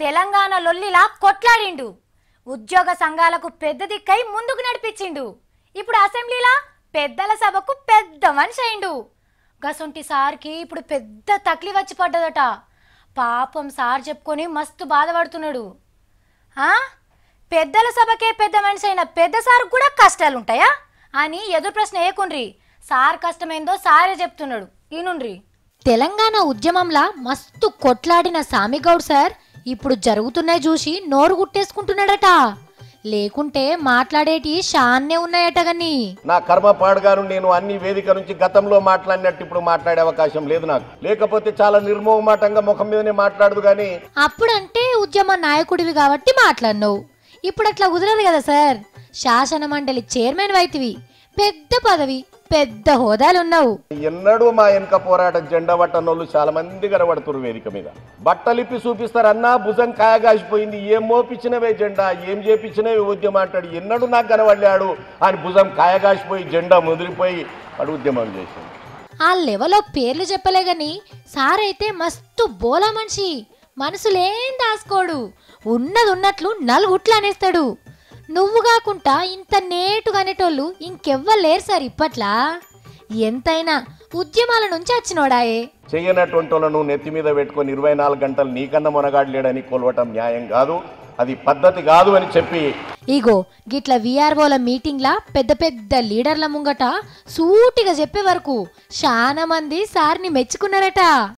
తెలంగాణ లొల్లిలా కొట్లాడిండు ఉద్యోగ సంఘాలకు పెద్ద దిక్కై ముందుకు నడిపించిండు ఇప్పుడు అసెంబ్లీలా పెద్దల సభకు పెద్ద మనిషి అయిండు గసొంటి సార్కి ఇప్పుడు పెద్ద తక్లి వచ్చి పడ్డదట పాపం సార్ చెప్పుకొని మస్తు బాధపడుతున్నాడు ఆ? పెద్దల సభకే పెద్ద మనిషి అయిన పెద్ద సార్ కూడా కష్టాలు ఉంటాయా అని ఎదురు ప్రశ్న ఏకుండ్రి సార్ కష్టమైందో సారే చెప్తున్నాడు ఈనుండ్రి తెలంగాణ ఉద్యమంలా మస్తు కొట్లాడిన సామిగౌడ్ సార్ ఇప్పుడు జరుగుతున్నాయి చూసి నోరు గుట్టేసుకుంటున్నాడట లేకుంటే మాట్లాడేటి షాన్నే ఉన్నాయట గని నా కర్మ పాడుగాను నేను అన్ని వేదిక నుంచి గతంలో మాట్లాడినట్టు ఇప్పుడు మాట్లాడే అవకాశం లేదు నాకు లేకపోతే చాలా నిర్మోహమాటంగా ముఖం మీదనే మాట్లాడదు కానీ అప్పుడంటే ఉద్యమ నాయకుడివి కాబట్టి మాట్లాడినావు ఇప్పుడు అట్లా కుదరదు కదా సార్ శాసన మండలి చైర్మన్ వైతివి పెద్ద పదవి పెద్ద హోదాలున్నావు ఎన్నడూ మా వెనక పోరాట జెండా పట్టనోళ్ళు చాలా మంది కనబడుతున్నారు వేదిక మీద బట్టలిప్పి చూపిస్తారు అన్నా భుజం కాయగాసిపోయింది ఏం మోపించినవే జెండా ఏం చేపించినవే ఉద్యమం అంటాడు ఎన్నడూ నాకు కనబడ్డాడు అని భుజం కాయగాసిపోయి జెండా ముదిరిపోయి వాడు ఉద్యమం చేసింది ఆ లెవెల్లో పేర్లు చెప్పలే గాని సార్ అయితే మస్తు బోలా మనిషి మనసులేం దాసుకోడు ఉన్నది ఉన్నట్లు నలుగుట్లు అనేస్తాడు నువ్వు కాకుండా ఇంత నేటుగా అనేటోళ్ళు ఇంకెవ్వరు లేరు సార్ ఇప్పట్లా ఎంతైనా ఉద్యమాల నుంచి వచ్చినోడాయే చెయ్యనటువంటి వాళ్ళను నెత్తి మీద పెట్టుకొని ఇరవై నాలుగు గంటలు నీకన్నా మొనగాడలేడని కొలవటం న్యాయం కాదు అది పద్ధతి కాదు అని చెప్పి ఇగో గిట్ల విఆర్ఓల మీటింగ్లా పెద్ద పెద్ద లీడర్ల ముంగట సూటిగా చెప్పే వరకు చాలా మంది సార్ని మెచ్చుకున్నారట